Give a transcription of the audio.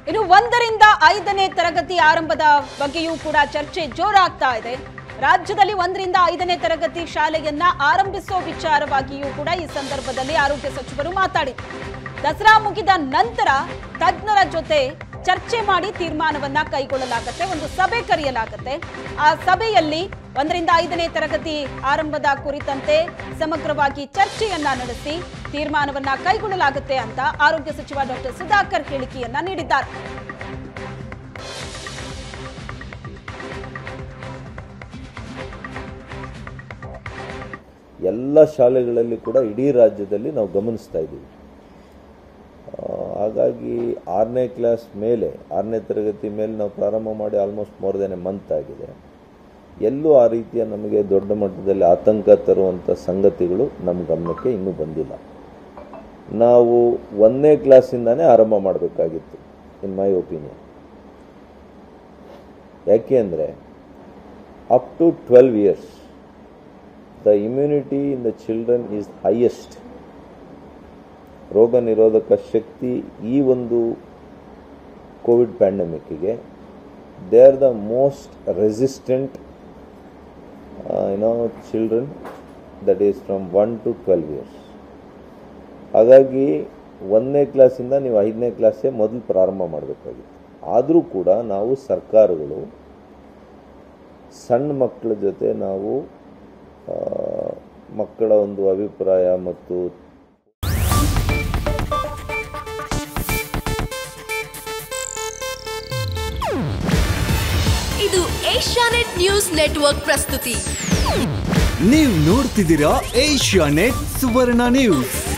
ಇನ್ನು ಒಂದರಿಂದ ಐದನೇ ತರಗತಿ ಆರಂಭದ ಬಗ್ಗೆಯೂ ಕೂಡ ಚರ್ಚೆ ಜೋರಾಗ್ತಾ ಇದೆ ರಾಜ್ಯದಲ್ಲಿ ಒಂದರಿಂದ ಐದನೇ ತರಗತಿ ಶಾಲೆಯನ್ನ ಆರಂಭಿಸೋ ವಿಚಾರವಾಗಿಯೂ ಕೂಡ ಈ ಸಂದರ್ಭದಲ್ಲಿ ಆರೋಗ್ಯ ಸಚಿವರು ಮಾತಾಡಿದರು ದಸರಾ ಮುಗಿದ ನಂತರ ತಜ್ಞರ ಜೊತೆ ಚರ್ಚೆ ಮಾಡಿ ತೀರ್ಮಾನವನ್ನ ಕೈಗೊಳ್ಳಲಾಗುತ್ತೆ ಒಂದು ಸಭೆ ಕರೆಯಲಾಗುತ್ತೆ ಆ ಸಭೆಯಲ್ಲಿ ಒಂದರಿಂದ ಐದನೇ ತರಗತಿ ಆರಂಭದ ಕುರಿತಂತೆ ಸಮಗ್ರವಾಗಿ ಚರ್ಚೆಯನ್ನ ನಡೆಸಿ ತೀರ್ಮಾನವನ್ನ ಕೈಗೊಳ್ಳಲಾಗುತ್ತೆ ಅಂತ ಆರೋಗ್ಯ ಸಚಿವ ಡಾಕ್ಟರ್ ಸುಧಾಕರ್ ಹೇಳಿಕೆಯನ್ನ ನೀಡಿದ್ದಾರೆ ಎಲ್ಲ ಶಾಲೆಗಳಲ್ಲಿ ಕೂಡ ಇಡೀ ರಾಜ್ಯದಲ್ಲಿ ನಾವು ಗಮನಿಸ್ತಾ ಇದ್ದೀವಿ ಆ, ಹಾಗಾಗಿ ಆರನೇ ಕ್ಲಾಸ್ ಮೇಲೆ ಆರನೇ ತರಗತಿ ಮೇಲೆ ನಾವು ಪ್ರಾರಂಭ ಮಾಡಿ almost more than a month ಆಗಿದೆ ಎಲ್ಲೂ ಆ ರೀತಿಯ ನಮಗೆ ದೊಡ್ಡ ಮಟ್ಟದಲ್ಲಿ ಆತಂಕ ತರುವಂಥ ಸಂಗತಿಗಳು ನಮ್ಮ ಗಮನಕ್ಕೆ ಇನ್ನೂ ಬಂದಿಲ್ಲ ನಾವು ಒಂದನೇ ಕ್ಲಾಸಿಂದಾನೇ ಆರಂಭ ಮಾಡಬೇಕಾಗಿತ್ತು ಇನ್ ಮೈ ಒಪಿನಿಯನ್ ಯಾಕೆ ಅಂದರೆ up to twelve years the immunity in the children is highest ರೋಗ ನಿರೋಧಕ ಶಕ್ತಿ ಈ ಒಂದು ಕೋವಿಡ್ ಪ್ಯಾಂಡಮಿಕ್ಕಿಗೆ they are the most resistant you know children that is from one to twelve years ಹಾಗಾಗಿ ಒಂದನೇ ಕ್ಲಾಸಿಂದ ನೀವು ಐದನೇ ಕ್ಲಾಸೇ ಮೊದಲು ಪ್ರಾರಂಭ ಮಾಡಬೇಕಾಗಿತ್ತು ಆದರೂ ಕೂಡ ನಾವು ಸರ್ಕಾರಗಳು ಸಣ್ಣ ಮಕ್ಕಳ ಜೊತೆ ನಾವು ಆ, ಮಕ್ಕಳ ಒಂದು ಅಭಿಪ್ರಾಯ ಮತ್ತು ಇದು ಏಷ್ಯಾನೆಟ್ ನ್ಯೂಸ್ ನೆಟ್ವರ್ಕ್ ಪ್ರಸ್ತುತಿ ನೀವು ನೋಡ್ತಿದ್ದೀರಾ ಏಷ್ಯಾ ನೆಟ್ ಸುವರ್ಣ ನ್ಯೂಸ್